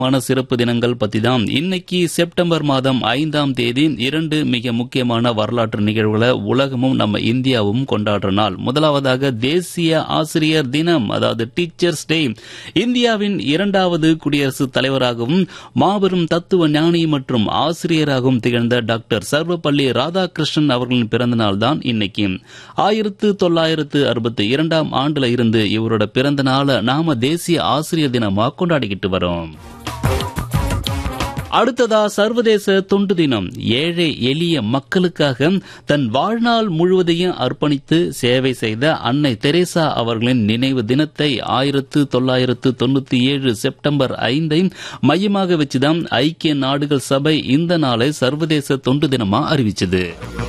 மான சிறப்பு தினங்கள் பத்தி தான் இன்னைக்கு செப்டம்பர் மாதம் ஐந்தாம் தேதி இரண்டு மிக முக்கியமான வரலாற்று நிகழ்வுகளை உலகமும் நம்ம இந்தியாவும் கொண்டாடுற நாள் முதலாவதாக தேசிய ஆசிரியர் தினம் அதாவது டீச்சர்ஸ் டே இந்தியாவின் இரண்டாவது குடியரசுத் தலைவராகவும் மாபெரும் தத்துவ ஞானி மற்றும் ஆசிரியராகவும் திகழ்ந்த டாக்டர் சர்வப்பள்ளி ராதாகிருஷ்ணன் அவர்களின் பிறந்த நாள் தான் இன்னைக்கு ஆயிரத்து தொள்ளாயிரத்து அறுபத்தி இரண்டாம் ஆண்டுல இருந்து இவரோட பிறந்த நாளை நாம தேசிய ஆசிரியர் தினமா கொண்டாடிக்கிட்டு வரோம் அடுத்ததா சர்வதேச தொண்டு தினம் ஏழை எளிய மக்களுக்காக தன் வாழ்நாள் முழுவதையும் அர்ப்பணித்து சேவை செய்த அன்னை தெரேசா அவர்களின் நினைவு தினத்தை ஆயிரத்து தொள்ளாயிரத்து தொண்ணூத்தி ஏழு செப்டம்பர் ஐந்தை மையமாக வச்சுதான் ஐக்கிய நாடுகள் சபை இந்த நாளை சர்வதேச தொண்டு தினமா அறிவிச்சது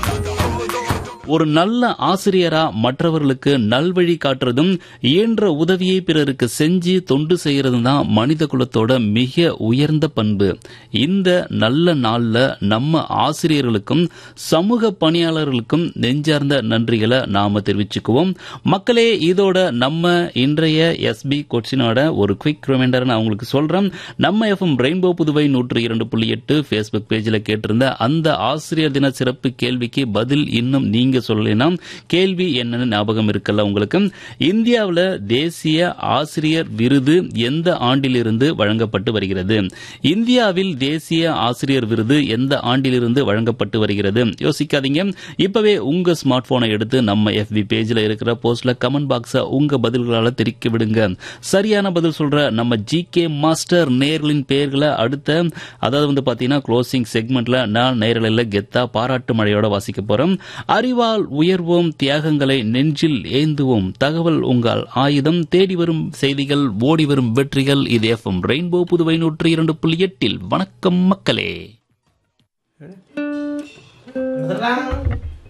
ஒரு நல்ல ஆசிரியரா மற்றவர்களுக்கு நல்வழி காட்டுறதும் இயன்ற உதவியை பிறருக்கு செஞ்சு தொண்டு செய்யறதும் தான் மனித குலத்தோட மிக உயர்ந்த பண்பு இந்த நல்ல நாள்ல நம்ம ஆசிரியர்களுக்கும் சமூக பணியாளர்களுக்கும் நெஞ்சார்ந்த நன்றிகளை நாம தெரிவிச்சுக்குவோம் மக்களே இதோட நம்ம இன்றைய எஸ்பி கொச்சினோட ஒரு குவிக் ரிமைண்டர் நான் உங்களுக்கு சொல்றேன் நம்ம எஃப்எம் ரெயின்போ புதுவை நூற்று இரண்டு புள்ளி எட்டு ஃபேஸ்புக் பேஜில் கேட்டிருந்த அந்த ஆசிரியர் தின சிறப்பு கேள்விக்கு பதில் இன்னும் நீங்க சொல்லலாம் கேள்வி என்னன்னு ஞாபகம் இருக்கல உங்களுக்கு இந்தியாவில் தேசிய ஆசிரியர் விருது எந்த ஆண்டிலிருந்து வழங்கப்பட்டு வருகிறது இந்தியாவில் தேசிய ஆசிரியர் விருது எந்த ஆண்டிலிருந்து வழங்கப்பட்டு வருகிறது யோசிக்காதீங்க இப்பவே உங்க ஸ்மார்ட் போனை எடுத்து நம்ம எஃபி பேஜ்ல இருக்கிற போஸ்ட்ல கமெண்ட் பாக்ஸ உங்க பதில்களால தெரிவிக்க விடுங்க சரியான பதில் சொல்ற நம்ம ஜி கே மாஸ்டர் நேர்களின் பெயர்களை அடுத்த அதாவது வந்து பாத்தீங்கன்னா க்ளோசிங் செக்மெண்ட்ல நான் நேரலில் கெத்தா பாராட்டு மழையோட வாசிக்க போறோம் அறிவால் உயர்வோம் தியாகங்களை நெஞ்சில் ஏந்துவோம் தகவல் உங்கள் ஆயுதம் தேடி வரும் செய்திகள் ஓடி வரும் வெற்றிகள் இது எஃப்எம் ரெயின்போ புதுவை நூற்றி இரண்டு புள்ளி எட்டில் வணக்கம் மக்களே Terang